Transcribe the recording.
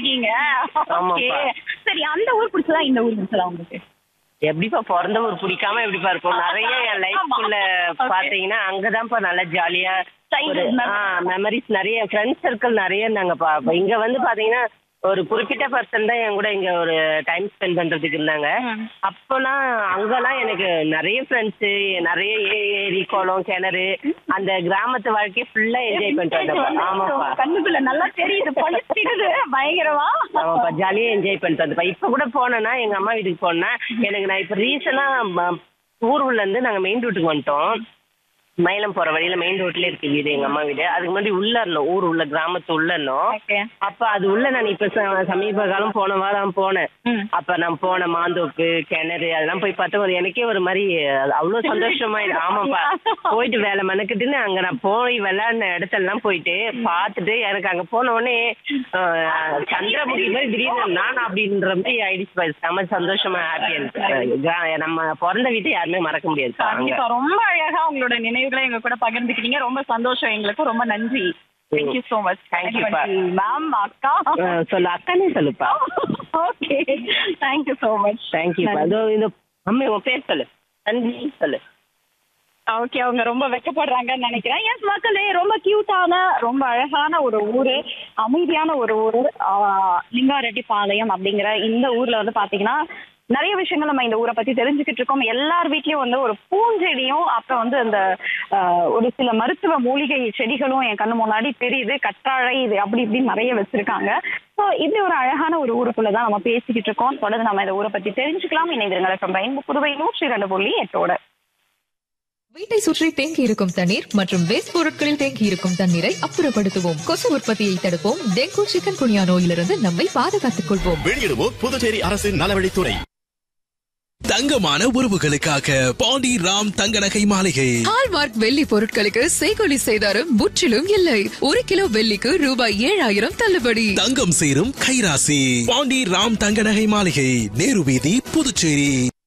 இருக்கீங்க ஆமாப்பா. Okay. சரி அந்த ஊர் பிடிச்சதா இந்த ஊர் பிடிச்சதா உங்களுக்கு எப்படிப்பா பிறந்த ஊர் பிடிக்காம எப்படிப்பா இருக்கும் நிறைய என் லைஃப்குள்ள ஆமா. Okay. பாத்தீங்கன்னா அங்கதான்ப்பா நல்லா ஜாலியா Childhood memories. மெமரிஸ் நிறைய ஃப்ரெண்ட்ஸ் சர்க்கிள் நிறைய இருந்தாங்கப்பா அப்ப இங்க வந்து பாத்தீங்கன்னா ஒரு குறிப்பிட்ட பர்சன் தான் என் கூட இங்க ஒரு டைம் ஸ்பெண்ட் பண்றதுக்கு இருந்தாங்க ம். அப்போலாம் அங்கெல்லாம் எனக்கு நிறைய ஃப்ரெண்ட்ஸ் நிறைய ஏ- ஏரி குளம் கிணறு அந்த கிராமத்து வாழ்க்கையை ஃபுல்லா என்ஜாய் பண்ணிட்டு வந்தேன் ஆமாப்பா கண்ணுக்குள்ள நல்லா தெரியுது பழிச்சிடுது பயங்கரமா ஆமாப்பா ஜாலியா என்ஜாய் பண்ணிட்டு வந்தப்பா இப்ப கூட போனேன்னா எங்க அம்மா வீட்டுக்கு போனேன் எனக்கு நான் இப்ப ரீசனா ஊர் உள்ள இருந்து நாங்க மெயின் ரோட்டுக்கு வந்துட்டோம் மயிலம் போற வழியில மெயின் ரோட்ல இருக்கு வீடு எங்க அம்மா வீடு அதுக்கு முன்னாடி உள்ள இருந்தோம் ஊர் உள்ள கிராமத்து உள்ள இருந்தோம் Okay. அப்ப அது உள்ள நான் இப்ப ச- சமீப காலம் போன வாரம் போனேன் ம். அப்ப நான் போன மாந்தோப்பு கிணறு அதெல்லாம் போய் பார்த்தா ஒரு எனக்கே ஒரு மாதிரி அது அவ்வளவு சந்தோஷமா இருக்கு. ஆமாப்பா போயிட்டு வேலை மெனக்கிட்டுன்னு அங்க நான் போய் விளையாடின இடத்தெல்லாம் போயிட்டு பார்த்துட்டு எனக்கு அங்க போன உடனே ஆஹ், சந்திரமுகி மாதிரி திடீர்னு நான் அப்படின்ற மாதிரி ஆயிடுச்சு பாரு. செம சந்தோஷமா ஹாப்பியா நம்ம பிறந்த வீட்டை யாருமே மறக்க முடியாது அங்க கண்டிப்பா ரொம்ப அழகா உங்களோட நினைவுகளை எங்க கூட பகிர்ந்துக்கிட்டீங்க ரொம்ப சந்தோஷம் எங்களுக்கு ரொம்ப நன்றி thank you so much Thank you, பா. மேம் அக்கா ஆஹ், சொல்லு அக்கானே சொல்லுப்பா okay thank you so much thank you அதோ இந்த அம்மா உன் பேர் சொல்லு நன்றி சொல்லு ஓகே அவங்க ரொம்ப வெக்கப்படுறாங்கன்னு நினைக்கிறேன் எஸ் மக்களே ரொம்ப கியூட்டான ரொம்ப அழகான ஒரு ஊரு அமைதியான ஒரு ஊரு ஆஹ் லிங்காரெட்டிப்பாளையம் அப்படிங்கிற இந்த ஊர்ல வந்து பாத்தீங்கன்னா நிறைய விஷயங்கள் நம்ம இந்த ஊரை பத்தி தெரிஞ்சுக்கிட்டு இருக்கோம் எல்லார் வீட்லயும் வந்து ஒரு பூஞ்செடியும் அப்புறம் வந்து அந்த ஆஹ், ஒரு சில மருத்துவ மூலிகை செடிகளும் என் கண்ணு முன்னாடி தெரியுது கற்றாழை இது அப்படி இப்படி நிறைய வச்சிருக்காங்க ஸோ இப்படி ஒரு அழகான ஒரு ஊருக்குள்ளதான் நம்ம பேசிக்கிட்டு இருக்கோம் தொடர்ந்து நம்ம இந்த ஊரை பத்தி தெரிஞ்சுக்கலாம் இணைந்திருங்கள் from ரெயின்போ புதுவை நூற்றி இரண்டு புள்ளி எட்டோட வீட்டை சுற்றி தேங்கி இருக்கும் தண்ணீர் மற்றும் வேஸ்ட் பொருட்களில் தேங்கி இருக்கும் தண்ணீரை அப்புறப்படுத்துவோம் கொசு உற்பத்தியை தடுப்போம் டெங்கு சிக்கன் குனியா நோயிலிருந்து நம்மை பாதுகாத்துக் கொள்வோம் வெளியிடுவோம் புதுச்சேரி அரசின் நலவழித்துறை தங்கமான உறவுகளுக்காக பாண்டி ராம் தங்க நகை மாளிகை ஹால்மார்க் வெள்ளி பொருட்களுக்கு செய்கொலி செய்தாரும் முற்றிலும் இல்லை ஒரு கிலோ வெள்ளிக்கு ரூபாய் ஏழாயிரம் தள்ளுபடி தங்கம் சேரும் கைராசி பாண்டி ராம் தங்க நகை மாளிகை நேரு வீதி புதுச்சேரி